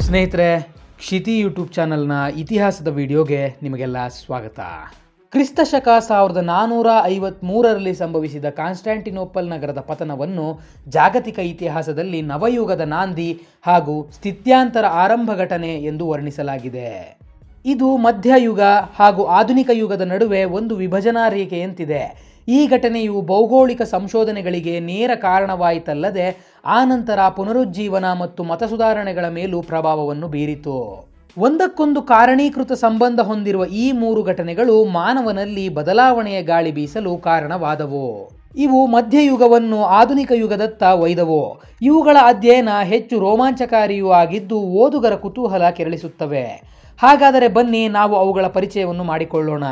ಸ್ನೇಹಿತರೆ ಕ್ಷಿತಿ ಯೂಟ್ಯೂಬ್ ಚಾನಲ್ನ ಇತಿಹಾಸದ ವಿಡಿಯೋಗೆ ನಿಮಗೆಲ್ಲ ಸ್ವಾಗತ ಕ್ರಿಸ್ತ ಶಕ ಸಾವಿರದ ನಾನ್ನೂರ ಐವತ್ತ್ಮೂರರಲ್ಲಿ ಸಂಭವಿಸಿದ ಕಾನ್ಸ್ಟ್ಯಾಂಟಿನೋಪಲ್ ನಗರದ ಪತನವನ್ನು ಜಾಗತಿಕ ಇತಿಹಾಸದಲ್ಲಿ ನವಯುಗದ ನಾಂದಿ ಹಾಗೂ ಸ್ಥಿತ್ಯಾಂತರ ಆರಂಭ ಘಟನೆ ಎಂದು ವರ್ಣಿಸಲಾಗಿದೆ ಇದು ಮಧ್ಯಯುಗ ಹಾಗೂ ಆಧುನಿಕ ಯುಗದ ನಡುವೆ ಒಂದು ವಿಭಜನಾ ರೇಖೆಯಂತಿದೆ ಈ ಘಟನೆಯು ಭೌಗೋಳಿಕ ಸಂಶೋಧನೆಗಳಿಗೆ ನೇರ ಕಾರಣವಾಯಿತಲ್ಲದೆ ಆನಂತರ ಪುನರುಜ್ಜೀವನ ಮತ್ತು ಮತ ಸುಧಾರಣೆಗಳ ಮೇಲೂ ಪ್ರಭಾವವನ್ನು ಬೀರಿತು ಒಂದಕ್ಕೊಂದು ಕಾರಣೀಕೃತ ಸಂಬಂಧ ಹೊಂದಿರುವ ಈ ಮೂರು ಘಟನೆಗಳು ಮಾನವನಲ್ಲಿ ಬದಲಾವಣೆಯ ಗಾಳಿ ಬೀಸಲು ಕಾರಣವಾದವು ಇವು ಮಧ್ಯಯುಗವನ್ನು ಆಧುನಿಕ ಯುಗದತ್ತ ಒಯ್ದವು ಇವುಗಳ ಅಧ್ಯಯನ ಹೆಚ್ಚು ರೋಮಾಂಚಕಾರಿಯೂ ಆಗಿದ್ದು ಓದುಗರ ಕುತೂಹಲ ಕೆರಳಿಸುತ್ತವೆ ಹಾಗಾದರೆ ಬನ್ನಿ ನಾವು ಅವುಗಳ ಪರಿಚಯವನ್ನು ಮಾಡಿಕೊಳ್ಳೋಣ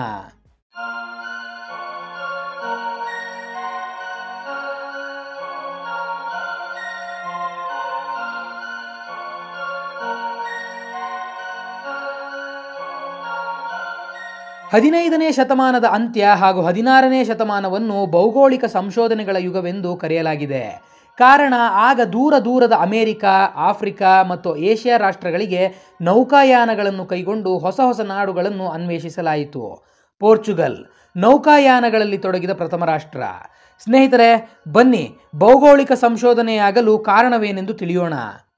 ಹದಿನೈದನೇ ಶತಮಾನದ ಅಂತ್ಯ ಹಾಗೂ ಹದಿನಾರನೇ ಶತಮಾನವನ್ನು ಭೌಗೋಳಿಕ ಸಂಶೋಧನೆಗಳ ಯುಗವೆಂದು ಕರೆಯಲಾಗಿದೆ ಕಾರಣ ಆಗ ದೂರ ದೂರದ ಅಮೆರಿಕ ಆಫ್ರಿಕಾ ಮತ್ತು ಏಷ್ಯಾ ರಾಷ್ಟ್ರಗಳಿಗೆ ನೌಕಾಯಾನಗಳನ್ನು ಕೈಗೊಂಡು ಹೊಸ ಹೊಸ ನಾಡುಗಳನ್ನು ಅನ್ವೇಷಿಸಲಾಯಿತು ಪೋರ್ಚುಗಲ್ ನೌಕಾಯಾನಗಳಲ್ಲಿ ತೊಡಗಿದ ಪ್ರಥಮ ರಾಷ್ಟ್ರ ಸ್ನೇಹಿತರೆ ಬನ್ನಿ ಭೌಗೋಳಿಕ ಸಂಶೋಧನೆಯಾಗಲು ಕಾರಣವೇನೆಂದು ತಿಳಿಯೋಣ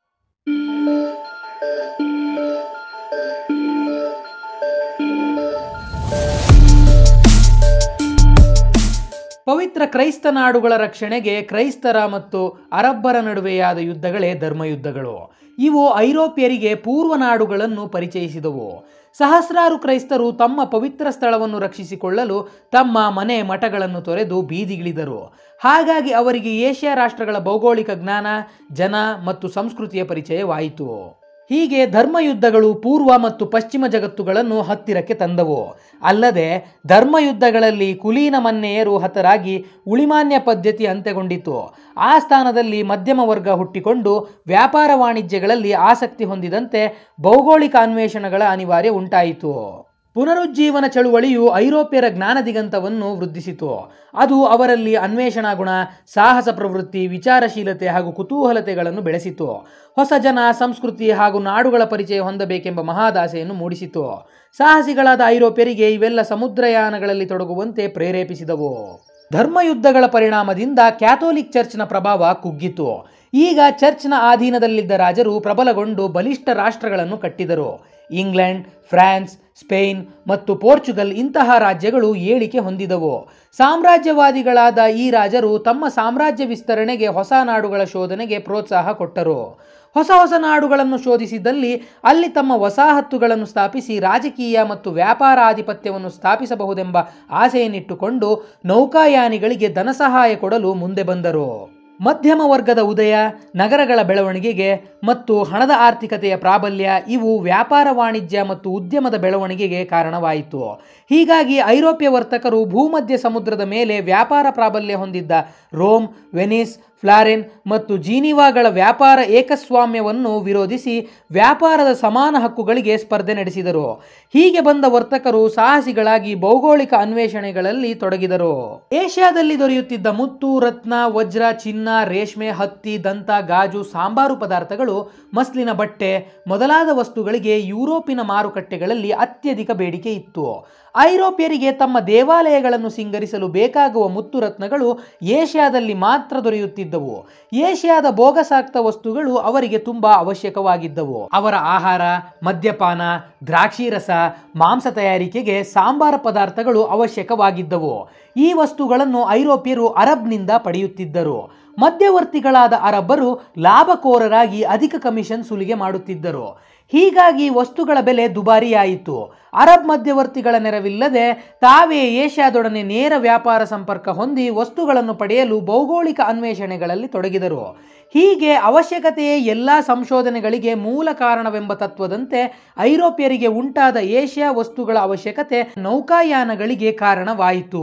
ಪವಿತ್ರ ಕ್ರೈಸ್ತ ನಾಡುಗಳ ರಕ್ಷಣೆಗೆ ಕ್ರೈಸ್ತರ ಮತ್ತು ಅರಬ್ಬರ ನಡುವೆಯಾದ ಯುದ್ಧಗಳೇ ಧರ್ಮಯುದ್ಧಗಳು ಇವು ಐರೋಪ್ಯರಿಗೆ ಪೂರ್ವ ನಾಡುಗಳನ್ನು ಪರಿಚಯಿಸಿದವು ಸಹಸ್ರಾರು ಕ್ರೈಸ್ತರು ತಮ್ಮ ಪವಿತ್ರ ಸ್ಥಳವನ್ನು ರಕ್ಷಿಸಿಕೊಳ್ಳಲು ತಮ್ಮ ಮನೆ ಮಠಗಳನ್ನು ತೊರೆದು ಬೀದಿಗಿಳಿದರು ಹಾಗಾಗಿ ಅವರಿಗೆ ಏಷ್ಯಾ ರಾಷ್ಟ್ರಗಳ ಭೌಗೋಳಿಕ ಜ್ಞಾನ ಜನ ಮತ್ತು ಸಂಸ್ಕೃತಿಯ ಪರಿಚಯವಾಯಿತು ಹೀಗೆ ಧರ್ಮಯುದ್ಧಗಳು ಪೂರ್ವ ಮತ್ತು ಪಶ್ಚಿಮ ಜಗತ್ತುಗಳನ್ನು ಹತ್ತಿರಕ್ಕೆ ತಂದವು ಅಲ್ಲದೆ ಧರ್ಮಯುದ್ಧಗಳಲ್ಲಿ ಕುಲೀನ ಮನ್ನೆಯರು ಹತರಾಗಿ ಉಳಿಮಾನ್ಯ ಪದ್ಧತಿ ಅಂತ್ಯಗೊಂಡಿತು ಆ ಸ್ಥಾನದಲ್ಲಿ ಮಧ್ಯಮ ವರ್ಗ ಹುಟ್ಟಿಕೊಂಡು ವ್ಯಾಪಾರ ವಾಣಿಜ್ಯಗಳಲ್ಲಿ ಆಸಕ್ತಿ ಹೊಂದಿದಂತೆ ಭೌಗೋಳಿಕ ಅನ್ವೇಷಣೆಗಳ ಅನಿವಾರ್ಯ ಉಂಟಾಯಿತು ಪುನರುಜ್ಜೀವನ ಚಳುವಳಿಯು ಐರೋಪ್ಯರ ಜ್ಞಾನ ದಿಗಂತವನ್ನು ವೃದ್ಧಿಸಿತು ಅದು ಅವರಲ್ಲಿ ಅನ್ವೇಷಣಾ ಗುಣ ಸಾಹಸ ಪ್ರವೃತ್ತಿ ವಿಚಾರಶೀಲತೆ ಹಾಗೂ ಕುತೂಹಲತೆಗಳನ್ನು ಬೆಳೆಸಿತು ಹೊಸ ಜನ ಸಂಸ್ಕೃತಿ ಹಾಗೂ ನಾಡುಗಳ ಪರಿಚಯ ಹೊಂದಬೇಕೆಂಬ ಮಹಾದಾಸೆಯನ್ನು ಮೂಡಿಸಿತು ಸಾಹಸಿಗಳಾದ ಐರೋಪ್ಯರಿಗೆ ಇವೆಲ್ಲ ಸಮುದ್ರಯಾನಗಳಲ್ಲಿ ತೊಡಗುವಂತೆ ಪ್ರೇರೇಪಿಸಿದವು ಧರ್ಮಯುದ್ಧಗಳ ಪರಿಣಾಮದಿಂದ ಕ್ಯಾಥೋಲಿಕ್ ಚರ್ಚ್ನ ಪ್ರಭಾವ ಕುಗ್ಗಿತು ಈಗ ಚರ್ಚ್ನ ಅಧೀನದಲ್ಲಿದ್ದ ರಾಜರು ಪ್ರಬಲಗೊಂಡು ಬಲಿಷ್ಠ ರಾಷ್ಟ್ರಗಳನ್ನು ಕಟ್ಟಿದರು ಇಂಗ್ಲೆಂಡ್ ಫ್ರಾನ್ಸ್ ಸ್ಪೇನ್ ಮತ್ತು ಪೋರ್ಚುಗಲ್ ಇಂತಹ ರಾಜ್ಯಗಳು ಏಳಿಕೆ ಹೊಂದಿದವು ಸಾಮ್ರಾಜ್ಯವಾದಿಗಳಾದ ಈ ರಾಜರು ತಮ್ಮ ಸಾಮ್ರಾಜ್ಯ ವಿಸ್ತರಣೆಗೆ ಹೊಸ ನಾಡುಗಳ ಶೋಧನೆಗೆ ಪ್ರೋತ್ಸಾಹ ಕೊಟ್ಟರು ಹೊಸ ಹೊಸ ನಾಡುಗಳನ್ನು ಶೋಧಿಸಿದಲ್ಲಿ ಅಲ್ಲಿ ತಮ್ಮ ವಸಾಹತ್ತುಗಳನ್ನು ಸ್ಥಾಪಿಸಿ ರಾಜಕೀಯ ಮತ್ತು ವ್ಯಾಪಾರ ಆಧಿಪತ್ಯವನ್ನು ಸ್ಥಾಪಿಸಬಹುದೆಂಬ ಆಸೆಯನ್ನಿಟ್ಟುಕೊಂಡು ನೌಕಾಯಾನಿಗಳಿಗೆ ಧನಸಹಾಯ ಕೊಡಲು ಮುಂದೆ ಬಂದರು ಮಧ್ಯಮ ವರ್ಗದ ಉದಯ ನಗರಗಳ ಬೆಳವಣಿಗೆಗೆ ಮತ್ತು ಹಣದ ಆರ್ಥಿಕತೆಯ ಪ್ರಾಬಲ್ಯ ಇವು ವ್ಯಾಪಾರ ವಾಣಿಜ್ಯ ಮತ್ತು ಉದ್ಯಮದ ಬೆಳವಣಿಗೆಗೆ ಕಾರಣವಾಯಿತು ಹೀಗಾಗಿ ಐರೋಪ್ಯ ವರ್ತಕರು ಭೂಮಧ್ಯ ಸಮುದ್ರದ ಮೇಲೆ ವ್ಯಾಪಾರ ಪ್ರಾಬಲ್ಯ ಹೊಂದಿದ್ದ ರೋಮ್ ವೆನಿಸ್ ಫ್ಲಾರೆನ್ ಮತ್ತು ಜೀನಿವಾಗಳ ವ್ಯಾಪಾರ ಏಕಸ್ವಾಮ್ಯವನ್ನು ವಿರೋಧಿಸಿ ವ್ಯಾಪಾರದ ಸಮಾನ ಹಕ್ಕುಗಳಿಗೆ ಸ್ಪರ್ಧೆ ನಡೆಸಿದರು ಹೀಗೆ ಬಂದ ವರ್ತಕರು ಸಾಹಸಿಗಳಾಗಿ ಭೌಗೋಳಿಕ ಅನ್ವೇಷಣೆಗಳಲ್ಲಿ ತೊಡಗಿದರು ಏಷ್ಯಾದಲ್ಲಿ ದೊರೆಯುತ್ತಿದ್ದ ಮುತ್ತು ರತ್ನ ವಜ್ರ ಚಿನ್ನ ರೇಷ್ಮೆ ಹತ್ತಿ ದಂತ ಗಾಜು ಸಾಂಬಾರು ಪದಾರ್ಥಗಳು ಮಸ್ಲಿನ ಬಟ್ಟೆ ಮೊದಲಾದ ವಸ್ತುಗಳಿಗೆ ಯುರೋಪಿನ ಮಾರುಕಟ್ಟೆಗಳಲ್ಲಿ ಅತ್ಯಧಿಕ ಬೇಡಿಕೆ ಇತ್ತು ಐರೋಪ್ಯರಿಗೆ ತಮ್ಮ ದೇವಾಲಯಗಳನ್ನು ಸಿಂಗರಿಸಲು ಬೇಕಾಗುವ ಮುತ್ತು ರತ್ನಗಳು ಏಷ್ಯಾದಲ್ಲಿ ಮಾತ್ರ ದೊರೆಯುತ್ತಿದ್ದವು ಏಷ್ಯಾದ ಭೋಗಸಾಕ್ತ ವಸ್ತುಗಳು ಅವರಿಗೆ ತುಂಬಾ ಅವಶ್ಯಕವಾಗಿದ್ದವು ಅವರ ಆಹಾರ ಮದ್ಯಪಾನ ದ್ರಾಕ್ಷಿ ರಸ ಮಾಂಸ ತಯಾರಿಕೆಗೆ ಸಾಂಬಾರ ಪದಾರ್ಥಗಳು ಅವಶ್ಯಕವಾಗಿದ್ದವು ಈ ವಸ್ತುಗಳನ್ನು ಐರೋಪ್ಯರು ಅರಬ್ನಿಂದ ಪಡೆಯುತ್ತಿದ್ದರು ಮಧ್ಯವರ್ತಿಗಳಾದ ಅರಬ್ಬರು ಲಾಭಕೋರರಾಗಿ ಅಧಿಕ ಕಮಿಷನ್ ಸುಲಿಗೆ ಮಾಡುತ್ತಿದ್ದರು ಹೀಗಾಗಿ ವಸ್ತುಗಳ ಬೆಲೆ ದುಬಾರಿಯಾಯಿತು ಅರಬ್ ಮಧ್ಯವರ್ತಿಗಳ ನೆರವಿಲ್ಲದೆ ತಾವೇ ಏಷ್ಯಾದೊಡನೆ ನೇರ ವ್ಯಾಪಾರ ಸಂಪರ್ಕ ಹೊಂದಿ ವಸ್ತುಗಳನ್ನು ಪಡೆಯಲು ಭೌಗೋಳಿಕ ಅನ್ವೇಷಣೆಗಳಲ್ಲಿ ತೊಡಗಿದರು ಹೀಗೆ ಅವಶ್ಯಕತೆಯೇ ಎಲ್ಲ ಸಂಶೋಧನೆಗಳಿಗೆ ಮೂಲ ಕಾರಣವೆಂಬ ತತ್ವದಂತೆ ಐರೋಪ್ಯರಿಗೆ ಉಂಟಾದ ಏಷ್ಯಾ ವಸ್ತುಗಳ ಅವಶ್ಯಕತೆ ನೌಕಾಯಾನಗಳಿಗೆ ಕಾರಣವಾಯಿತು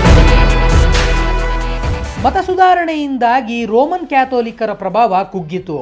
ಮತ ಸುಧಾರಣೆಯಿಂದಾಗಿ ರೋಮನ್ ಕ್ಯಾಥೋಲಿಕ್ಕರ ಪ್ರಭಾವ ಕುಗ್ಗಿತು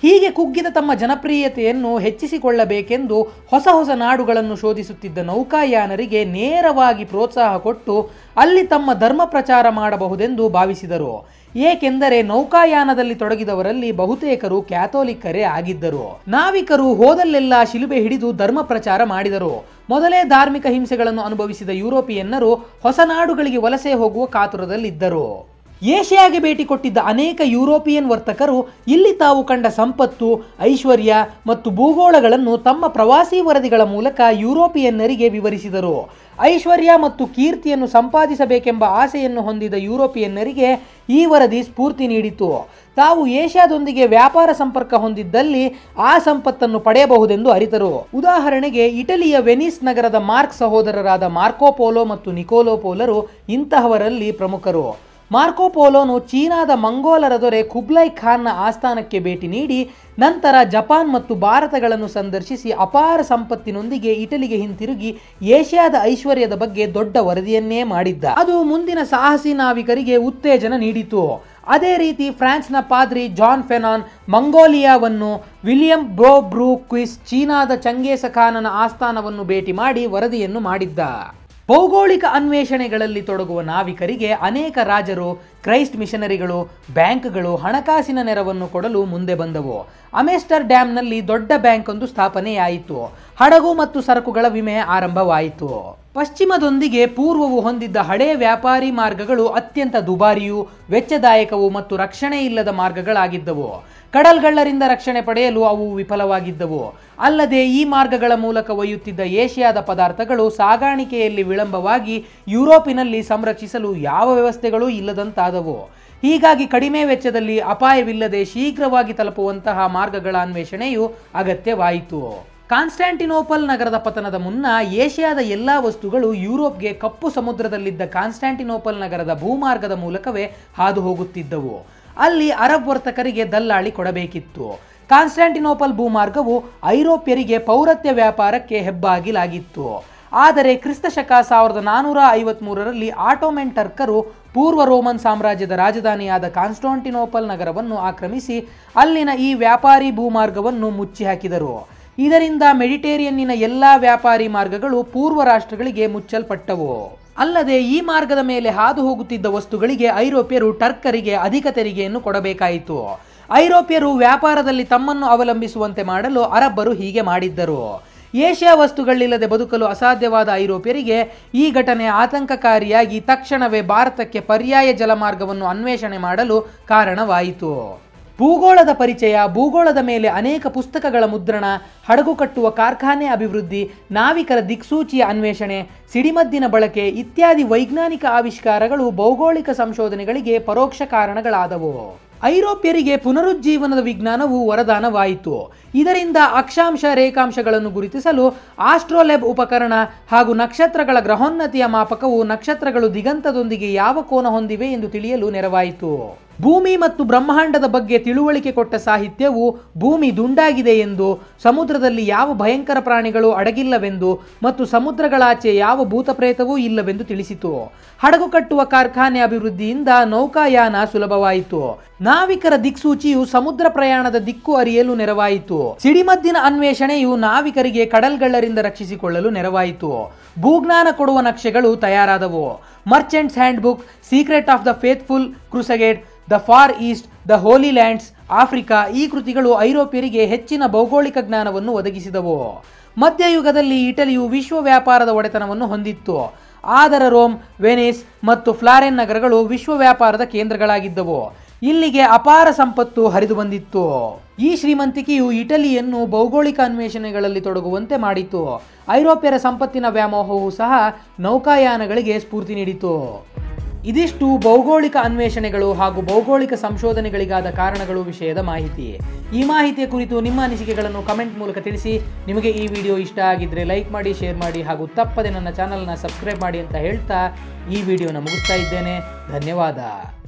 ಹೀಗೆ ಕುಗ್ಗಿದ ತಮ್ಮ ಜನಪ್ರಿಯತೆಯನ್ನು ಹೆಚ್ಚಿಸಿಕೊಳ್ಳಬೇಕೆಂದು ಹೊಸ ಹೊಸ ನಾಡುಗಳನ್ನು ಶೋಧಿಸುತ್ತಿದ್ದ ನೌಕಾಯಾನರಿಗೆ ನೇರವಾಗಿ ಪ್ರೋತ್ಸಾಹ ಕೊಟ್ಟು ಅಲ್ಲಿ ತಮ್ಮ ಧರ್ಮ ಪ್ರಚಾರ ಮಾಡಬಹುದೆಂದು ಭಾವಿಸಿದರು ಏಕೆಂದರೆ ನೌಕಾಯಾನದಲ್ಲಿ ತೊಡಗಿದವರಲ್ಲಿ ಬಹುತೇಕರು ಕ್ಯಾಥೋಲಿಕ್ಕರೇ ಆಗಿದ್ದರು ನಾವಿಕರು ಹೋದಲ್ಲೆಲ್ಲ ಶಿಲುಬೆ ಹಿಡಿದು ಧರ್ಮ ಪ್ರಚಾರ ಮಾಡಿದರು ಮೊದಲೇ ಧಾರ್ಮಿಕ ಹಿಂಸೆಗಳನ್ನು ಅನುಭವಿಸಿದ ಯುರೋಪಿಯನ್ನರು ಹೊಸ ನಾಡುಗಳಿಗೆ ವಲಸೆ ಹೋಗುವ ಕಾತುರದಲ್ಲಿದ್ದರು ಏಷ್ಯಾಗೆ ಭೇಟಿ ಕೊಟ್ಟಿದ್ದ ಅನೇಕ ಯುರೋಪಿಯನ್ ವರ್ತಕರು ಇಲ್ಲಿ ತಾವು ಕಂಡ ಸಂಪತ್ತು ಐಶ್ವರ್ಯ ಮತ್ತು ಭೂಗೋಳಗಳನ್ನು ತಮ್ಮ ಪ್ರವಾಸಿ ವರದಿಗಳ ಮೂಲಕ ಯುರೋಪಿಯನ್ನರಿಗೆ ವಿವರಿಸಿದರು ಐಶ್ವರ್ಯ ಮತ್ತು ಕೀರ್ತಿಯನ್ನು ಸಂಪಾದಿಸಬೇಕೆಂಬ ಆಸೆಯನ್ನು ಹೊಂದಿದ ಯುರೋಪಿಯನ್ನರಿಗೆ ಈ ವರದಿ ಸ್ಫೂರ್ತಿ ನೀಡಿತು ತಾವು ಏಷ್ಯಾದೊಂದಿಗೆ ವ್ಯಾಪಾರ ಸಂಪರ್ಕ ಹೊಂದಿದ್ದಲ್ಲಿ ಆ ಸಂಪತ್ತನ್ನು ಪಡೆಯಬಹುದೆಂದು ಅರಿತರು ಉದಾಹರಣೆಗೆ ಇಟಲಿಯ ವೆನಿಸ್ ನಗರದ ಮಾರ್ಕ್ ಸಹೋದರರಾದ ಮಾರ್ಕೋ ಪೋಲೋ ಮತ್ತು ನಿಕೋಲೋ ಪೋಲರು ಇಂತಹವರಲ್ಲಿ ಪ್ರಮುಖರು ಮಾರ್ಕೋ ಪೋಲೋನು ಚೀನಾದ ಮಂಗೋಲರ ದೊರೆ ಕುಬ್ಲೈ ಖಾನ್ನ ಆಸ್ಥಾನಕ್ಕೆ ಭೇಟಿ ನೀಡಿ ನಂತರ ಜಪಾನ್ ಮತ್ತು ಭಾರತಗಳನ್ನು ಸಂದರ್ಶಿಸಿ ಅಪಾರ ಸಂಪತ್ತಿನೊಂದಿಗೆ ಇಟಲಿಗೆ ಹಿಂತಿರುಗಿ ಏಷ್ಯಾದ ಐಶ್ವರ್ಯದ ಬಗ್ಗೆ ದೊಡ್ಡ ವರದಿಯನ್ನೇ ಮಾಡಿದ್ದ ಅದು ಮುಂದಿನ ಸಾಹಸಿ ನಾವಿಕರಿಗೆ ಉತ್ತೇಜನ ನೀಡಿತು ಅದೇ ರೀತಿ ಫ್ರಾನ್ಸ್ನ ಪಾದ್ರಿ ಜಾನ್ ಫೆನಾನ್ ಮಂಗೋಲಿಯಾವನ್ನು ವಿಲಿಯಂ ಬ್ರೋ ಬ್ರೂ ಕ್ವಿಸ್ ಚೀನಾದ ಚಂಗೇಸ ಖಾನನ ಆಸ್ಥಾನವನ್ನು ಭೇಟಿ ಮಾಡಿ ವರದಿಯನ್ನು ಮಾಡಿದ್ದ ಭೌಗೋಳಿಕ ಅನ್ವೇಷಣೆಗಳಲ್ಲಿ ತೊಡಗುವ ನಾವಿಕರಿಗೆ ಅನೇಕ ರಾಜರು ಕ್ರೈಸ್ಟ್ ಮಿಷನರಿಗಳು ಬ್ಯಾಂಕ್ಗಳು ಹಣಕಾಸಿನ ನೆರವನ್ನು ಕೊಡಲು ಮುಂದೆ ಬಂದವು ಅಮೆಸ್ಟರ್ ಡ್ಯಾಮ್ನಲ್ಲಿ ದೊಡ್ಡ ಬ್ಯಾಂಕ್ ಒಂದು ಸ್ಥಾಪನೆಯಾಯಿತು ಹಡಗು ಮತ್ತು ಸರಕುಗಳ ವಿಮೆ ಆರಂಭವಾಯಿತು ಪಶ್ಚಿಮದೊಂದಿಗೆ ಪೂರ್ವವು ಹೊಂದಿದ್ದ ಹಳೆ ವ್ಯಾಪಾರಿ ಮಾರ್ಗಗಳು ಅತ್ಯಂತ ದುಬಾರಿಯೂ ವೆಚ್ಚದಾಯಕವು ಮತ್ತು ರಕ್ಷಣೆ ಇಲ್ಲದ ಮಾರ್ಗಗಳಾಗಿದ್ದವು ಕಡಲ್ಗಳ್ಳರಿಂದ ರಕ್ಷಣೆ ಪಡೆಯಲು ಅವು ವಿಫಲವಾಗಿದ್ದವು ಅಲ್ಲದೆ ಈ ಮಾರ್ಗಗಳ ಮೂಲಕ ಒಯ್ಯುತ್ತಿದ್ದ ಏಷ್ಯಾದ ಪದಾರ್ಥಗಳು ಸಾಗಾಣಿಕೆಯಲ್ಲಿ ವಿಳಂಬವಾಗಿ ಯುರೋಪಿನಲ್ಲಿ ಸಂರಕ್ಷಿಸಲು ಯಾವ ವ್ಯವಸ್ಥೆಗಳೂ ಇಲ್ಲದಂತಾದವು ಹೀಗಾಗಿ ಕಡಿಮೆ ವೆಚ್ಚದಲ್ಲಿ ಅಪಾಯವಿಲ್ಲದೆ ಶೀಘ್ರವಾಗಿ ತಲುಪುವಂತಹ ಮಾರ್ಗಗಳ ಅನ್ವೇಷಣೆಯು ಅಗತ್ಯವಾಯಿತು ಕಾನ್ಸ್ಟ್ಯಾಂಟಿನೋಪಲ್ ನಗರದ ಪತನದ ಮುನ್ನ ಏಷ್ಯಾದ ಎಲ್ಲಾ ವಸ್ತುಗಳು ಯುರೋಪ್ಗೆ ಕಪ್ಪು ಸಮುದ್ರದಲ್ಲಿದ್ದ ಕಾನ್ಸ್ಟ್ಯಾಂಟಿನೋಪಲ್ ನಗರದ ಭೂಮಾರ್ಗದ ಮೂಲಕವೇ ಹಾದು ಹೋಗುತ್ತಿದ್ದವು ಅಲ್ಲಿ ಅರಬ್ ವರ್ತಕರಿಗೆ ದಲ್ಲಾಳಿ ಕೊಡಬೇಕಿತ್ತು ಕಾನ್ಸ್ಟ್ಯಾಂಟಿನೋಪಲ್ ಭೂಮಾರ್ಗವು ಐರೋಪ್ಯರಿಗೆ ಪೌರತ್ಯ ವ್ಯಾಪಾರಕ್ಕೆ ಹೆಬ್ಬಾಗಿಲಾಗಿತ್ತು ಆದರೆ ಕ್ರಿಸ್ತಶಕ ಸಾವಿರದ ನಾನೂರ ಐವತ್ಮೂರರಲ್ಲಿ ಆಟೋಮೆನ್ ಟರ್ಕರು ಪೂರ್ವ ರೋಮನ್ ಸಾಮ್ರಾಜ್ಯದ ರಾಜಧಾನಿಯಾದ ಕಾನ್ಸ್ಟಾಂಟಿನೋಪಲ್ ನಗರವನ್ನು ಆಕ್ರಮಿಸಿ ಅಲ್ಲಿನ ಈ ವ್ಯಾಪಾರಿ ಭೂಮಾರ್ಗವನ್ನು ಮುಚ್ಚಿ ಹಾಕಿದರು ಇದರಿಂದ ಮೆಡಿಟೇರಿಯನ್ನಿನ ಎಲ್ಲಾ ವ್ಯಾಪಾರಿ ಮಾರ್ಗಗಳು ಪೂರ್ವ ರಾಷ್ಟ್ರಗಳಿಗೆ ಮುಚ್ಚಲ್ಪಟ್ಟವು ಅಲ್ಲದೆ ಈ ಮಾರ್ಗದ ಮೇಲೆ ಹಾದು ಹೋಗುತ್ತಿದ್ದ ವಸ್ತುಗಳಿಗೆ ಐರೋಪ್ಯರು ಟರ್ಕರಿಗೆ ಅಧಿಕ ತೆರಿಗೆಯನ್ನು ಕೊಡಬೇಕಾಯಿತು ಐರೋಪ್ಯರು ವ್ಯಾಪಾರದಲ್ಲಿ ತಮ್ಮನ್ನು ಅವಲಂಬಿಸುವಂತೆ ಮಾಡಲು ಅರಬ್ಬರು ಹೀಗೆ ಮಾಡಿದ್ದರು ಏಷ್ಯಾ ವಸ್ತುಗಳಿಲ್ಲದೆ ಬದುಕಲು ಅಸಾಧ್ಯವಾದ ಐರೋಪ್ಯರಿಗೆ ಈ ಘಟನೆ ಆತಂಕಕಾರಿಯಾಗಿ ತಕ್ಷಣವೇ ಭಾರತಕ್ಕೆ ಪರ್ಯಾಯ ಜಲಮಾರ್ಗವನ್ನು ಅನ್ವೇಷಣೆ ಮಾಡಲು ಕಾರಣವಾಯಿತು ಭೂಗೋಳದ ಪರಿಚಯ ಭೂಗೋಳದ ಮೇಲೆ ಅನೇಕ ಪುಸ್ತಕಗಳ ಮುದ್ರಣ ಹಡಗು ಕಟ್ಟುವ ಕಾರ್ಖಾನೆ ಅಭಿವೃದ್ಧಿ ನಾವಿಕರ ದಿಕ್ಸೂಚಿಯ ಅನ್ವೇಷಣೆ ಸಿಡಿಮದ್ದಿನ ಬಳಕೆ ಇತ್ಯಾದಿ ವೈಜ್ಞಾನಿಕ ಆವಿಷ್ಕಾರಗಳು ಭೌಗೋಳಿಕ ಸಂಶೋಧನೆಗಳಿಗೆ ಪರೋಕ್ಷ ಕಾರಣಗಳಾದವು ಐರೋಪ್ಯರಿಗೆ ಪುನರುಜ್ಜೀವನದ ವಿಜ್ಞಾನವು ವರದಾನವಾಯಿತು ಇದರಿಂದ ಅಕ್ಷಾಂಶ ರೇಖಾಂಶಗಳನ್ನು ಗುರುತಿಸಲು ಆಸ್ಟ್ರೋಲೆಬ್ ಉಪಕರಣ ಹಾಗೂ ನಕ್ಷತ್ರಗಳ ಗ್ರಹೋನ್ನತಿಯ ಮಾಪಕವು ನಕ್ಷತ್ರಗಳು ದಿಗಂತದೊಂದಿಗೆ ಯಾವ ಕೋನ ಹೊಂದಿವೆ ಎಂದು ತಿಳಿಯಲು ನೆರವಾಯಿತು ಭೂಮಿ ಮತ್ತು ಬ್ರಹ್ಮಾಂಡದ ಬಗ್ಗೆ ತಿಳುವಳಿಕೆ ಕೊಟ್ಟ ಸಾಹಿತ್ಯವು ಭೂಮಿ ದುಂಡಾಗಿದೆ ಎಂದು ಸಮುದ್ರದಲ್ಲಿ ಯಾವ ಭಯಂಕರ ಪ್ರಾಣಿಗಳು ಅಡಗಿಲ್ಲವೆಂದು ಮತ್ತು ಸಮುದ್ರಗಳಾಚೆ ಯಾವ ಭೂತಪ್ರೇತವೂ ಇಲ್ಲವೆಂದು ತಿಳಿಸಿತು ಹಡಗು ಕಟ್ಟುವ ಕಾರ್ಖಾನೆ ಅಭಿವೃದ್ಧಿಯಿಂದ ನೌಕಾಯಾನ ಸುಲಭವಾಯಿತು ನಾವಿಕರ ದಿಕ್ಸೂಚಿಯು ಸಮುದ್ರ ಪ್ರಯಾಣದ ದಿಕ್ಕು ಅರಿಯಲು ನೆರವಾಯಿತು ಸಿಡಿಮದ್ದಿನ ಅನ್ವೇಷಣೆಯು ನಾವಿಕರಿಗೆ ಕಡಲ್ಗಳ್ಳರಿಂದ ರಕ್ಷಿಸಿಕೊಳ್ಳಲು ನೆರವಾಯಿತು ಭೂಜ್ಞಾನ ಕೊಡುವ ನಕ್ಷೆಗಳು ತಯಾರಾದವು merchant's handbook secret of the faithful crusade the far east the holy lands Africa ಈ ಕೃತಿಗಳು ಐರೋಪ್ಯರಿಗೆ ಹೆಚ್ಚಿನ ಭೌಗೋಳಿಕ ಜ್ಞಾನವನ್ನು ಒದಗಿಸಿದವು ಮಧ್ಯಯುಗದಲ್ಲಿ ಇಟಲಿಯು ವಿಶ್ವ ವ್ಯಾಪಾರದ ಒಡೆತನವನ್ನು ಹೊಂದಿತ್ತು ಆದರ ರೋಮ್ ವೆನಿಸ್ ಮತ್ತು ಫ್ಲಾರೆನ್ ನಗರಗಳು ವಿಶ್ವ ವ್ಯಾಪಾರದ ಕೇಂದ್ರಗಳಾಗಿದ್ದವು ಇಲ್ಲಿಗೆ ಅಪಾರ ಸಂಪತ್ತು ಹರಿದು ಬಂದಿತ್ತು ಈ ಶ್ರೀಮಂತಿಕೆಯು ಇಟಲಿಯನ್ನು ಭೌಗೋಳಿಕ ಅನ್ವೇಷಣೆಗಳಲ್ಲಿ ತೊಡಗುವಂತೆ ಮಾಡಿತು ಐರೋಪ್ಯರ ಸಂಪತ್ತಿನ ವ್ಯಾಮೋಹವು ಸಹ ನೌಕಾಯಾನಗಳಿಗೆ ಸ್ಫೂರ್ತಿ ನೀಡಿತು ಇದಿಷ್ಟು ಭೌಗೋಳಿಕ ಅನ್ವೇಷಣೆಗಳು ಹಾಗೂ ಭೌಗೋಳಿಕ ಸಂಶೋಧನೆಗಳಿಗಾದ ಕಾರಣಗಳು ವಿಷಯದ ಮಾಹಿತಿ ಈ ಮಾಹಿತಿಯ ಕುರಿತು ನಿಮ್ಮ ಅನಿಸಿಕೆಗಳನ್ನು ಕಮೆಂಟ್ ಮೂಲಕ ತಿಳಿಸಿ ನಿಮಗೆ ಈ ವಿಡಿಯೋ ಇಷ್ಟ ಆಗಿದ್ರೆ ಲೈಕ್ ಮಾಡಿ ಶೇರ್ ಮಾಡಿ ಹಾಗೂ ತಪ್ಪದೆ ನನ್ನ ಚಾನಲ್ನ ಸಬ್ಸ್ಕ್ರೈಬ್ ಮಾಡಿ ಅಂತ ಹೇಳ್ತಾ ಈ ವಿಡಿಯೋನ ಮುಗಿಸ್ತಾ ಇದ್ದೇನೆ ಧನ್ಯವಾದ